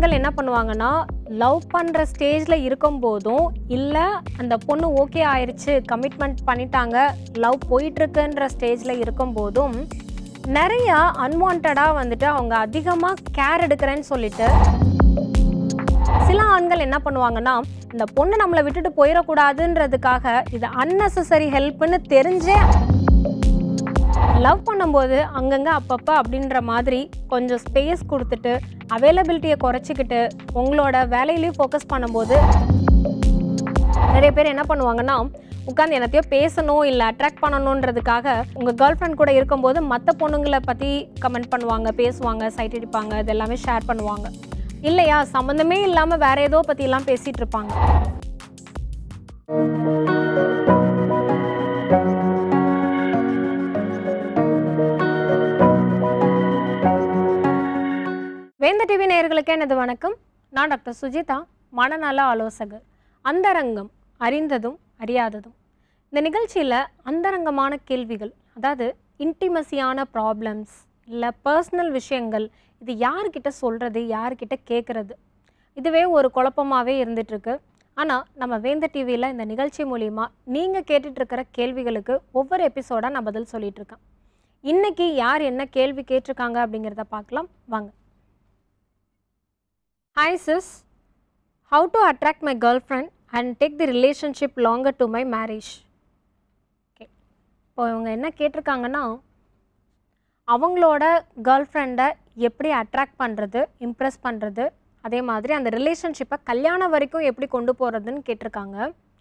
ஆண்கள் என்ன பண்ணுவாங்கன்னா லவ் பண்ணுற ஸ்டேஜில் இருக்கும்போதும் இல்லை அந்த பொண்ணு ஓகே ஆயிடுச்சு கமிட்மெண்ட் பண்ணிட்டாங்க லவ் போயிட்டுருக்குன்ற ஸ்டேஜில் இருக்கும்போதும் நிறையா அன்வான்டாக வந்துட்டு அவங்க அதிகமாக கேர் எடுக்கிறேன்னு சொல்லிட்டு சில ஆண்கள் என்ன பண்ணுவாங்கன்னா இந்த பொண்ணு நம்மளை விட்டுட்டு போயிடக்கூடாதுன்றதுக்காக இது அன்னெசரி ஹெல்ப்னு தெரிஞ்சே லவ் பண்ணும்போது அங்கங்கே அப்பப்போ அப்படின்ற மாதிரி கொஞ்சம் ஸ்பேஸ் கொடுத்துட்டு அவைலபிலிட்டியை குறைச்சிக்கிட்டு உங்களோட வேலையிலையும் ஃபோக்கஸ் பண்ணும்போது நிறைய பேர் என்ன பண்ணுவாங்கன்னா உட்காந்து என்னத்தையோ பேசணும் இல்லை அட்ராக்ட் பண்ணணுன்றதுக்காக உங்கள் கேர்ள் ஃப்ரெண்ட் கூட இருக்கும்போது மற்ற பொண்ணுங்களை பற்றி கமெண்ட் பண்ணுவாங்க பேசுவாங்க சைட் அடிப்பாங்க இது எல்லாமே ஷேர் பண்ணுவாங்க இல்லையா சம்மந்தமே இல்லாமல் வேற ஏதோ பற்றிலாம் பேசிகிட்டு இருப்பாங்க வேந்த டிவி நேயர்களுக்கு எனது வணக்கம் நான் டாக்டர் சுஜிதா மனநல ஆலோசகர் அந்தரங்கம் அறிந்ததும் அறியாததும் இந்த நிகழ்ச்சியில் அந்தரங்கமான கேள்விகள் அதாவது இன்டிமசியான ப்ராப்ளம்ஸ் இல்லை பர்சனல் விஷயங்கள் இது யார்கிட்ட சொல்கிறது யார்கிட்ட கேட்குறது இதுவே ஒரு குழப்பமாகவே இருந்துகிட்ருக்கு ஆனால் நம்ம வேந்த டிவியில் இந்த நிகழ்ச்சி மூலிமா நீங்கள் கேட்டுட்ருக்கிற கேள்விகளுக்கு ஒவ்வொரு எபிசோடாக நான் பதில் சொல்லிட்டு இருக்கேன் இன்னைக்கு யார் என்ன கேள்வி கேட்டிருக்காங்க அப்படிங்கிறத பார்க்கலாம் வாங்க hi sis how to attract my girl friend and take the relationship longer to my marriage okay இப்போ இவங்க என்ன கேட்டிருக்காங்கன்னா அவங்களோட கேர்ள் ஃப்ரெண்டை எப்படி அட்ராக்ட் பண்ணுறது இம்ப்ரெஸ் பண்ணுறது அதே மாதிரி அந்த ரிலேஷன்ஷிப்பை கல்யாணம் வரைக்கும் எப்படி கொண்டு போகிறதுன்னு கேட்டிருக்காங்க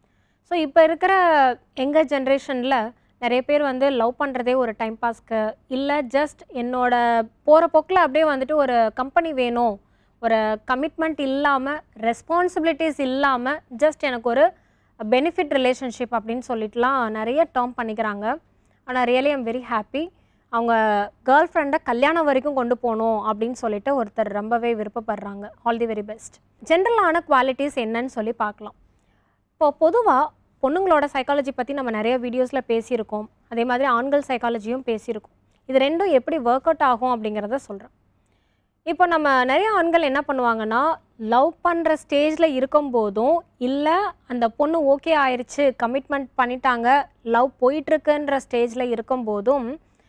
ஸோ இப்போ இருக்கிற எங்கள் ஜென்ரேஷனில் நிறைய பேர் வந்து லவ் பண்ணுறதே ஒரு டைம் பாஸ்க்கு இல்லை ஜஸ்ட் என்னோட போகிற போக்கில் அப்படியே வந்துட்டு ஒரு கம்பெனி வேணும் ஒரு கமிட்மெண்ட் இல்லாமல் ரெஸ்பான்சிபிலிட்டிஸ் இல்லாமல் ஜஸ்ட் எனக்கு ஒரு பெனிஃபிட் ரிலேஷன்ஷிப் அப்படின்னு சொல்லிட்டுலாம் நிறைய டேர்ம் பண்ணிக்கிறாங்க ஆனால் ரியலி ஐம் வெரி ஹாப்பி அவங்க கேர்ள் ஃப்ரெண்டை கல்யாணம் வரைக்கும் கொண்டு போகணும் அப்படின்னு சொல்லிட்டு ஒருத்தர் ரொம்பவே விருப்பப்படுறாங்க ஆல் தி வெரி பெஸ்ட் ஜென்ரலான குவாலிட்டிஸ் என்னன்னு சொல்லி பார்க்கலாம் இப்போ பொதுவாக பொண்ணுங்களோட சைக்காலஜி பற்றி நம்ம நிறைய வீடியோஸில் பேசியிருக்கோம் அதே மாதிரி ஆண்கள் சைக்காலஜியும் பேசியிருக்கோம் இது ரெண்டும் எப்படி ஒர்க் அவுட் ஆகும் அப்படிங்கிறத சொல்கிறேன் இப்போ நம்ம நிறைய ஆண்கள் என்ன பண்ணுவாங்கன்னா லவ் பண்ணுற ஸ்டேஜில் இருக்கும்போதும் இல்லை அந்த பொண்ணு ஓகே ஆயிடுச்சு கமிட்மெண்ட் பண்ணிட்டாங்க லவ் போயிட்டுருக்குன்ற ஸ்டேஜில் இருக்கும்போதும்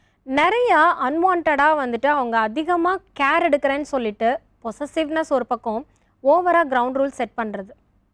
நிறையா அன்வான்டாக வந்துட்டு அவங்க அதிகமாக கேர் எடுக்கிறேன்னு சொல்லிட்டு பொசசிவ்னஸ் ஒரு பக்கம் ஓவராக கிரவுண்ட் ரூல் செட் பண்ணுறது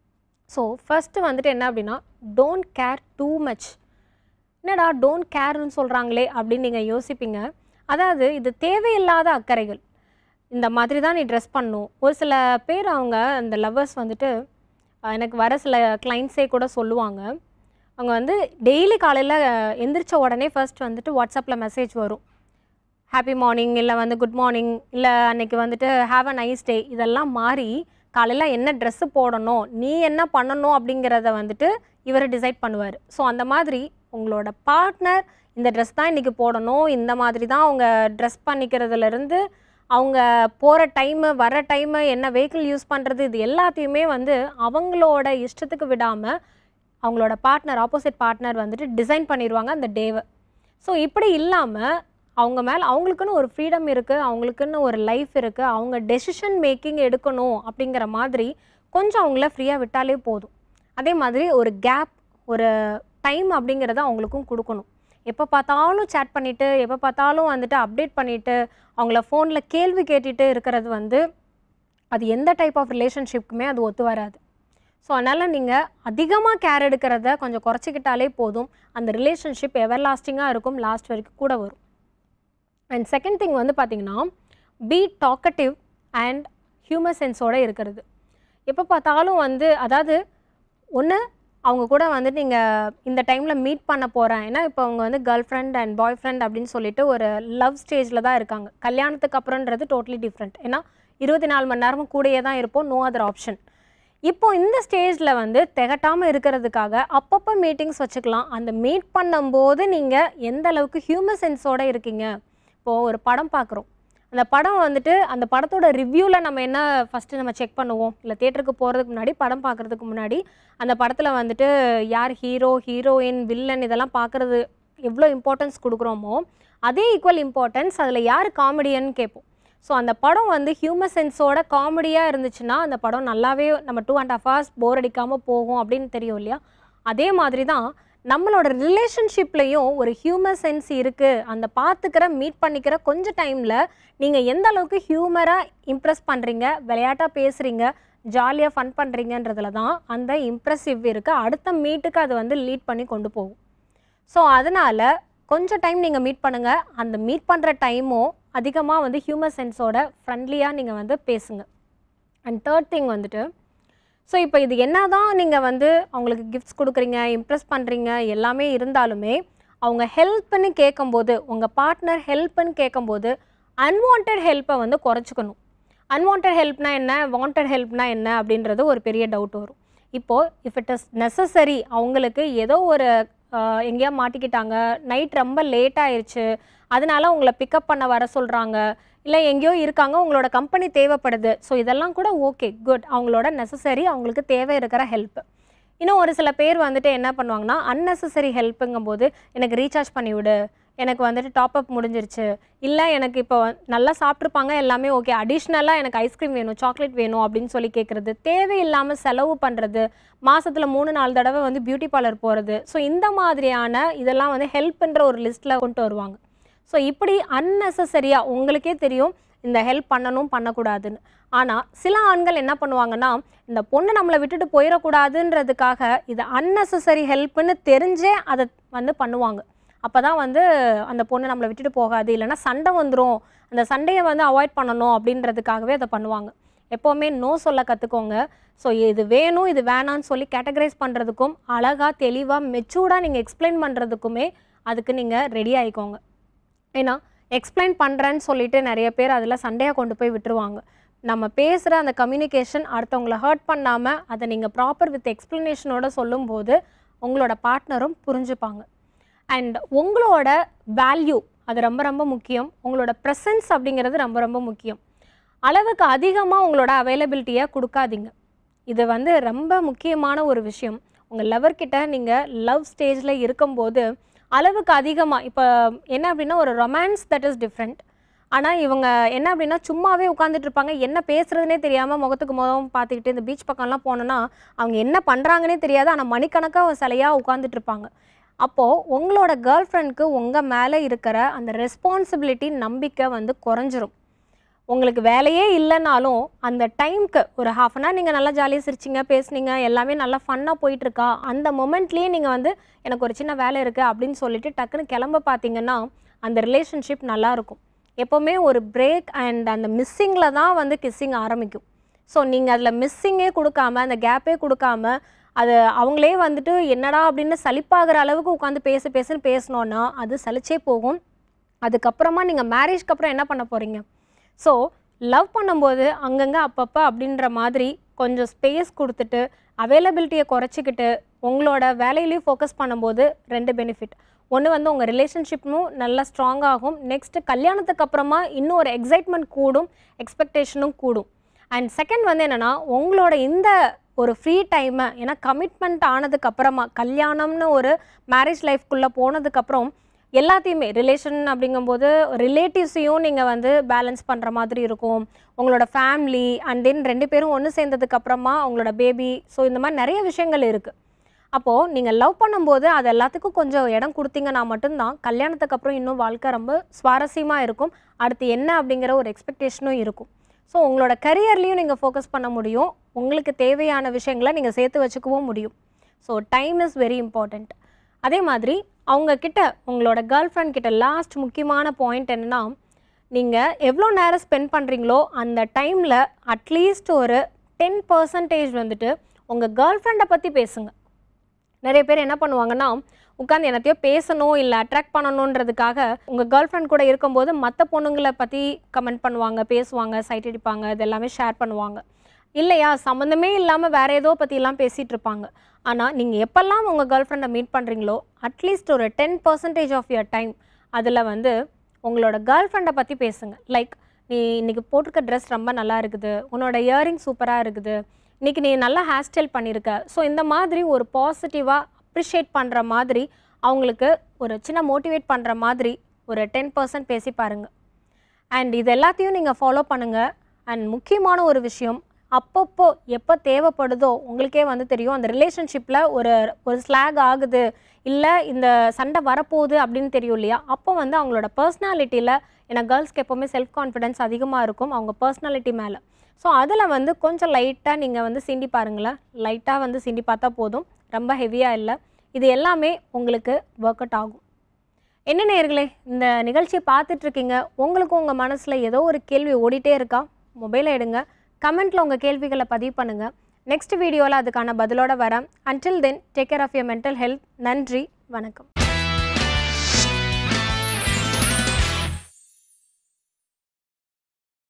ஸோ ஃபஸ்ட்டு வந்துட்டு என்ன அப்படின்னா டோன்ட் கேர் டூ மச் என்னடா டோன்ட் கேர்னு சொல்கிறாங்களே அப்படின்னு நீங்கள் யோசிப்பீங்க அதாவது இது தேவையில்லாத அக்கறைகள் இந்த மாதிரி தான் நீ ட்ரெஸ் பண்ணணும் ஒரு சில பேர் அவங்க அந்த லவ்வர்ஸ் வந்துட்டு அஹ், எனக்கு வர சில கிளைண்ட்ஸே கூட சொல்லுவாங்க அவங்க வந்து டெய்லி காலையில் எந்திரிச்ச உடனே ஃபர்ஸ்ட் வந்துட்டு வாட்ஸ்அப்பில் மெசேஜ் வரும் ஹாப்பி மார்னிங் இல்லை வந்து குட் மார்னிங் இல்லை அன்னைக்கு வந்துட்டு ஹாவ் அ நைஸ் டே இதெல்லாம் மாறி காலையில் என்ன ட்ரெஸ்ஸு போடணும் நீ என்ன பண்ணணும் அப்படிங்கிறத வந்துட்டு இவர் டிசைட் பண்ணுவார் ஸோ அந்த மாதிரி உங்களோட பார்ட்னர் இந்த ட்ரெஸ் தான் இன்றைக்கி போடணும் இந்த மாதிரி தான் அவங்க ட்ரெஸ் பண்ணிக்கிறதுலேருந்து அவங்க போகிற டைமு வர டைமு என்ன வெஹிக்கிள் யூஸ் பண்ணுறது இது எல்லாத்தையுமே வந்து அவங்களோட இஷ்டத்துக்கு விடாமல் அவங்களோட பார்ட்னர் ஆப்போசிட் பார்ட்னர் வந்துட்டு டிசைன் பண்ணிடுவாங்க அந்த டேவை ஸோ இப்படி இல்லாமல் அவங்க மேலே அவங்களுக்குன்னு ஒரு ஃப்ரீடம் இருக்குது அவங்களுக்குன்னு ஒரு லைஃப் இருக்குது அவங்க டெசிஷன் மேக்கிங் எடுக்கணும் அப்படிங்கிற மாதிரி கொஞ்சம் அவங்கள ஃப்ரீயாக விட்டாலே போதும் அதே மாதிரி ஒரு கேப் ஒரு டைம் அப்படிங்கிறத அவங்களுக்கும் கொடுக்கணும் எப்போ பார்த்தாலும் சேட் பண்ணிவிட்டு எப்போ பார்த்தாலும் வந்துட்டு அப்டேட் பண்ணிவிட்டு அவங்கள ஃபோனில் கேள்வி கேட்டுட்டு இருக்கிறது வந்து அது எந்த டைப் ஆஃப் ரிலேஷன்ஷிப்புக்குமே அது ஒத்து வராது ஸோ அதனால் நீங்கள் அதிகமாக கேர் எடுக்கிறத கொஞ்சம் குறைச்சிக்கிட்டாலே போதும் அந்த ரிலேஷன்ஷிப் எவர் லாஸ்டிங்காக இருக்கும் லாஸ்ட் வரைக்கும் கூட வரும் அண்ட் செகண்ட் திங் வந்து பார்த்தீங்கன்னா பி டாக்கட்டிவ் அண்ட் ஹியூமர் சென்ஸோடு இருக்கிறது எப்போ பார்த்தாலும் வந்து அதாவது ஒன்று அவங்க கூட வந்து நீங்கள் இந்த டைமில் மீட் பண்ண போகிறேன் ஏன்னா இப்போ அவங்க வந்து girl friend and boy friend அப்படின்னு சொல்லிட்டு ஒரு லவ் ஸ்டேஜில் தான் இருக்காங்க கல்யாணத்துக்கு அப்புறம்ன்றது டோட்டலி டிஃப்ரெண்ட் ஏன்னா இருபத்தி நாலு மணி நேரமும் கூடயே தான் இருப்போம் நோ அதர் ஆப்ஷன் இப்போ இந்த ஸ்டேஜில் வந்து திகட்டாமல் இருக்கிறதுக்காக அப்பப்போ மீட்டிங்ஸ் வச்சுக்கலாம் அந்த மீட் பண்ணும்போது நீங்கள் எந்த அளவுக்கு ஹியூமர் சென்ஸோடு இருக்கீங்க இப்போது ஒரு படம் பார்க்குறோம் அந்த படம் வந்துட்டு அந்த படத்தோட ரிவ்யூவில் நம்ம என்ன ஃபஸ்ட்டு நம்ம செக் பண்ணுவோம் இல்லை தேட்டருக்கு போகிறதுக்கு முன்னாடி படம் பார்க்குறதுக்கு முன்னாடி அந்த படத்தில் வந்துட்டு யார் ஹீரோ ஹீரோயின் வில்லன் இதெல்லாம் பார்க்குறது எவ்வளோ இம்பார்ட்டன்ஸ் கொடுக்குறோமோ அதே ஈக்குவல் இம்பார்ட்டன்ஸ் அதில் யார் காமெடியன்னு கேட்போம் ஸோ அந்த படம் வந்து ஹியூமர் சென்ஸோட காமெடியாக இருந்துச்சுன்னா அந்த படம் நல்லாவே நம்ம two and half hours bore அடிக்காமல் போகும் அப்படின்னு தெரியும் இல்லையா அதே மாதிரி தான் நம்மளோட ரிலேஷன்ஷிப்லேயும் ஒரு ஹியூமர் சென்ஸ் இருக்குது அந்த பார்த்துக்கிற மீட் பண்ணிக்கிற கொஞ்சம் டைமில் நீங்கள் எந்த அளவுக்கு ஹியூமராக இம்ப்ரெஸ் பண்ணுறீங்க விளையாட்டாக பேசுகிறீங்க ஜாலியாக ஃபன் பண்ணுறீங்கன்றதுல தான் அந்த இம்ப்ரெசிவ் இருக்குது அடுத்த மீட்டுக்கு அது வந்து லீட் பண்ணி கொண்டு போகும் ஸோ அதனால் கொஞ்சம் டைம் நீங்கள் மீட் பண்ணுங்கள் அந்த மீட் பண்ணுற டைமும் அதிகமாக வந்து ஹியூமர் சென்ஸோட ஃப்ரெண்ட்லியாக நீங்கள் வந்து பேசுங்க அண்ட் தேர்ட் திங் வந்துட்டு ஸோ இப்போ இது என்ன தான் நீங்கள் வந்து அவங்களுக்கு கிஃப்ட்ஸ் கொடுக்குறீங்க இம்ப்ரெஸ் பண்ணுறீங்க எல்லாமே இருந்தாலுமே அவங்க ஹெல்ப்னு கேட்கும்போது உங்கள் பார்ட்னர் ஹெல்ப்னு கேட்கும்போது அன்வான்ட் ஹெல்ப்பை வந்து குறைச்சிக்கணும் அன்வான்ட் ஹெல்ப்னா என்ன வாண்டட் ஹெல்ப்னா என்ன அப்படின்றது ஒரு பெரிய டவுட் வரும் இப்போது இஃப் இட் இஸ் நெசசரி அவங்களுக்கு ஏதோ ஒரு ஆஹ், எங்கேயா மாட்டிக்கிட்டாங்க நைட் ரொம்ப லேட் ஆயிருச்சு அதனால உங்களை பிக்கப் பண்ண வர சொல்கிறாங்க இல்லை எங்கேயோ இருக்காங்க உங்களோட கம்பெனி தேவைப்படுது ஸோ இதெல்லாம் கூட ஓகே குட் அவங்களோட நெசசரி அவங்களுக்கு தேவை இருக்கிற ஹெல்ப் இன்னும் ஒரு சில பேர் வந்துட்டு என்ன பண்ணுவாங்கன்னா அன்னெசசரி ஹெல்ப்புங்கும்போது எனக்கு ரீசார்ஜ் பண்ணி விடு எனக்கு வந்துட்டு டாப் அப் முடிஞ்சிருச்சு இல்லை எனக்கு இப்போ நல்லா சாப்பிட்ருப்பாங்க எல்லாமே ஓகே அடிஷ்னலாக எனக்கு ஐஸ்கிரீம் வேணும் சாக்லேட் வேணும் அப்படின்னு சொல்லி கேட்குறது தேவையில்லாமல் செலவு பண்ணுறது மாதத்தில் மூணு நாலு தடவை வந்து பியூட்டி பார்லர் போகிறது ஸோ இந்த மாதிரியான இதெல்லாம் வந்து ஹெல்ப்ன்ற ஒரு லிஸ்ட்டில் கொண்டு வருவாங்க ஸோ இப்படி அன்னெசசரியாக உங்களுக்கே தெரியும் இந்த ஹெல்ப் பண்ணணும் பண்ணக்கூடாதுன்னு ஆனால் சில ஆண்கள் என்ன பண்ணுவாங்கன்னா இந்த பொண்ணு நம்மளை விட்டுட்டு போயிடக்கூடாதுன்றதுக்காக இது அன்னெசசரி ஹெல்ப்னு தெரிஞ்சே அதை வந்து பண்ணுவாங்க அப்போ தான் வந்து அந்த பொண்ணு நம்மளை விட்டுட்டு போகாது இல்லைன்னா சண்டை வந்துடும் அந்த சண்டையை வந்து அவாய்ட் பண்ணணும் அப்படின்றதுக்காகவே அதை பண்ணுவாங்க எப்போவுமே நோ சொல்ல கற்றுக்கோங்க ஸோ இது வேணும் இது வேணான்னு சொல்லி கேட்டகரைஸ் பண்ணுறதுக்கும் அழகாக தெளிவாக மெச்சூர்டாக நீங்கள் எக்ஸ்பிளைன் பண்ணுறதுக்குமே அதுக்கு நீங்கள் ரெடி ஆகிக்கோங்க ஏன்னா எக்ஸ்பிளைன் பண்ணுறேன்னு சொல்லிட்டு நிறைய பேர் அதில் சண்டையாக கொண்டு போய் விட்டுருவாங்க நம்ம பேசுகிற அந்த கம்யூனிகேஷன் அடுத்தவங்களை ஹர்ட் பண்ணாமல் அதை நீங்கள் ப்ராப்பர் வித் எக்ஸ்ப்ளனேஷனோட சொல்லும்போது உங்களோட பார்ட்னரும் புரிஞ்சுப்பாங்க அண்ட் உங்களோட வேல்யூ அது ரொம்ப ரொம்ப முக்கியம் உங்களோட ப்ரெசன்ஸ் அப்படிங்கிறது ரொம்ப ரொம்ப முக்கியம் அளவுக்கு அதிகமாக உங்களோட அவைலபிலிட்டியை கொடுக்காதீங்க இது வந்து ரொம்ப முக்கியமான ஒரு விஷயம் உங்கள் லவர்கிட்ட நீங்கள் லவ் ஸ்டேஜில் இருக்கும்போது அளவுக்கு அதிகமாக இப்போ என்ன அப்படின்னா ஒரு ரொமான்ஸ் தட் இஸ் டிஃப்ரெண்ட் ஆனால் இவங்க என்ன அப்படின்னா சும்மாவே உட்காந்துட்டு இருப்பாங்க என்ன பேசுறதுனே தெரியாமல் முகத்துக்கு முகம் பார்த்துக்கிட்டு இந்த பீச் பக்கம்லாம் போனோன்னா அவங்க என்ன பண்ணுறாங்கன்னே தெரியாது ஆனால் மணிக்கணக்காக சிலையாக உட்காந்துட்டு இருப்பாங்க அப்போது உங்களோட கேர்ள் ஃப்ரெண்ட்க்கு உங்கள் மேலே இருக்கிற அந்த ரெஸ்பான்சிபிலிட்டி நம்பிக்கை வந்து குறைஞ்சிரும் உங்களுக்கு வேலையே இல்லைனாலும் அந்த டைம்க்கு ஒரு ஹாஃப் அன் ஹவர் நீங்கள் நல்லா ஜாலியாக சிரிச்சிங்க பேசுனீங்க எல்லாமே நல்லா ஃபன்னாக போயிட்டுருக்கா அந்த மொமெண்ட்லேயே நீங்கள் வந்து எனக்கு ஒரு சின்ன வேலை இருக்குது அப்படின்னு சொல்லிட்டு டக்குன்னு கிளம்ப பார்த்தீங்கன்னா அந்த ரிலேஷன்ஷிப் நல்லாயிருக்கும் எப்போவுமே ஒரு பிரேக் அண்ட் அந்த மிஸ்ஸிங்கில் தான் வந்து கிஸ்ஸிங் ஆரம்பிக்கும் ஸோ நீங்கள் அதில் மிஸ்ஸிங்கே கொடுக்காம அந்த கேப்பே கொடுக்காம அது அவங்களே வந்துட்டு என்னடா அப்படின்னு சலிப்பாகிற அளவுக்கு உட்காந்து பேச பேசுன்னு பேசினோன்னா அது சலிச்சே போகும் அதுக்கப்புறமா நீங்கள் மேரேஜ்க்கு அப்புறம் என்ன பண்ண போகிறீங்க ஸோ லவ் பண்ணும்போது அங்கங்கே அப்பப்போ அப்படின்ற மாதிரி கொஞ்சம் ஸ்பேஸ் கொடுத்துட்டு அவைலபிலிட்டியை குறைச்சிக்கிட்டு உங்களோட வேலையிலையும் ஃபோக்கஸ் பண்ணும்போது ரெண்டு பெனிஃபிட் ஒன்று வந்து உங்கள் ரிலேஷன்ஷிப்பும் நல்லா ஸ்ட்ராங் ஆகும் நெக்ஸ்ட்டு கல்யாணத்துக்கு அப்புறமா இன்னும் ஒரு எக்ஸைட்மெண்ட் கூடும் எக்ஸ்பெக்டேஷனும் கூடும் அண்ட் செகண்ட் வந்து என்னென்னா உங்களோட இந்த ஒரு ஃப்ரீ டைமை ஏன்னா கமிட்மெண்ட் ஆனதுக்கு அப்புறமா கல்யாணம்னு ஒரு மேரேஜ் லைஃப்குள்ளே போனதுக்கப்புறம் எல்லாத்தையுமே ரிலேஷன் அப்படிங்கும்போது ரிலேட்டிவ்ஸையும் நீங்கள் வந்து பேலன்ஸ் பண்ணுற மாதிரி இருக்கும் உங்களோட ஃபேமிலி அண்ட் தென் ரெண்டு பேரும் ஒன்று சேர்ந்ததுக்கு அப்புறமா உங்களோட பேபி ஸோ இந்த மாதிரி நிறைய விஷயங்கள் இருக்குது அப்போது நீங்கள் லவ் பண்ணும்போது அது எல்லாத்துக்கும் கொஞ்சம் இடம் கொடுத்தீங்கன்னா மட்டும்தான் கல்யாணத்துக்கு அப்புறம் இன்னும் வாழ்க்கை ரொம்ப சுவாரஸ்யமாக இருக்கும் அடுத்து என்ன அப்படிங்கிற ஒரு எக்ஸ்பெக்டேஷனும் இருக்கும் ஸோ உங்களோட கரியர்லேயும் நீங்கள் ஃபோக்கஸ் பண்ண முடியும் உங்களுக்கு தேவையான விஷயங்களை நீங்கள் சேர்த்து வச்சுக்கவும் முடியும் so time is very important அதே மாதிரி அவங்க கிட்ட உங்களோட கேர்ள் ஃப்ரெண்ட் கிட்ட லாஸ்ட் முக்கியமான பாயிண்ட் என்னன்னா நீங்கள் எவ்வளோ நேரம் ஸ்பெண்ட் பண்ணுறீங்களோ அந்த டைமில் அட்லீஸ்ட் ஒரு டென் பர்சன்டேஜ் வந்துட்டு உங்கள் கேர்ள் ஃப்ரெண்டை பற்றி பேசுங்க நிறைய பேர் என்ன பண்ணுவாங்கன்னா உட்காந்து என்னத்தையோ பேசணும் இல்லை அட்ராக்ட் பண்ணணுன்றதுக்காக உங்கள் கேர்ள் ஃப்ரெண்ட் கூட இருக்கும்போது மற்ற பொண்ணுங்களை பற்றி கமெண்ட் பண்ணுவாங்க பேசுவாங்க சைட் அடிப்பாங்க இது எல்லாமே ஷேர் பண்ணுவாங்க இல்லையா சம்மந்தமே இல்லாமல் வேற ஏதோ பற்றிலாம் பேசிகிட்டு இருப்பாங்க ஆனால் நீங்கள் எப்போல்லாம் உங்கள் கேர்ள் ஃப்ரெண்டை மீட் பண்ணுறீங்களோ அட்லீஸ்ட் ஒரு ten percentage of your time அதில் வந்து உங்களோட கேர்ள் ஃப்ரெண்டை பற்றி பேசுங்க லைக் நீ இன்னைக்கு போட்டிருக்க ட்ரெஸ் ரொம்ப நல்லா இருக்குது உன்னோட இயரிங் சூப்பராக இருக்குது இன்னைக்கு நீ நல்லா ஹேர் ஸ்டைல் பண்ணியிருக்க ஸோ இந்த மாதிரி ஒரு பாசிட்டிவாக அப்ரிஷியேட் பண்ணுற மாதிரி அவங்களுக்கு ஒரு சின்ன மோட்டிவேட் பண்ணுற மாதிரி ஒரு டென் பர்சன்ட் பேசி பாருங்க அண்ட் இது எல்லாத்தையும் நீங்கள் ஃபாலோ பண்ணுங்கள் அண்ட் முக்கியமான ஒரு விஷயம் அப்பப்போ எப்போ தேவைப்படுதோ உங்களுக்கே வந்து தெரியும் அந்த ரிலேஷன்ஷிப்பில் ஒரு ஒரு ஸ்லாக் ஆகுது இல்லை இந்த சண்டை வரப்போகுது அப்படின்னு தெரியும் இல்லையா அப்போ வந்து அவங்களோட பர்சனாலிட்டியில் ஏன்னா கேர்ள்ஸ்க்கு எப்போவுமே செல்ஃப் கான்ஃபிடென்ஸ் அதிகமாக இருக்கும் அவங்க பர்சனாலிட்டி மேலே ஸோ அதில் வந்து கொஞ்சம் லைட்டாக நீங்கள் வந்து சிண்டி பாருங்களேன் லைட்டாக வந்து சிண்டி பார்த்தா போதும் ரொம்ப ஹெவியாக இல்லை இது எல்லாமே உங்களுக்கு ஒர்க் அவுட் ஆகும் என்ன நேயர்களே இந்த நிகழ்ச்சியை பார்த்துட்டு இருக்கீங்க உங்களுக்கும் உங்கள் மனசில் ஏதோ ஒரு கேள்வி ஓடிட்டே இருக்கா மொபைலை எடுங்க கமெண்ட்டில் உங்கள் கேள்விகளை பதிவு பண்ணுங்கள் நெக்ஸ்ட் வீடியோவில் அதுக்கான பதிலோட வரேன் until then take care of your mental health நன்றி வணக்கம்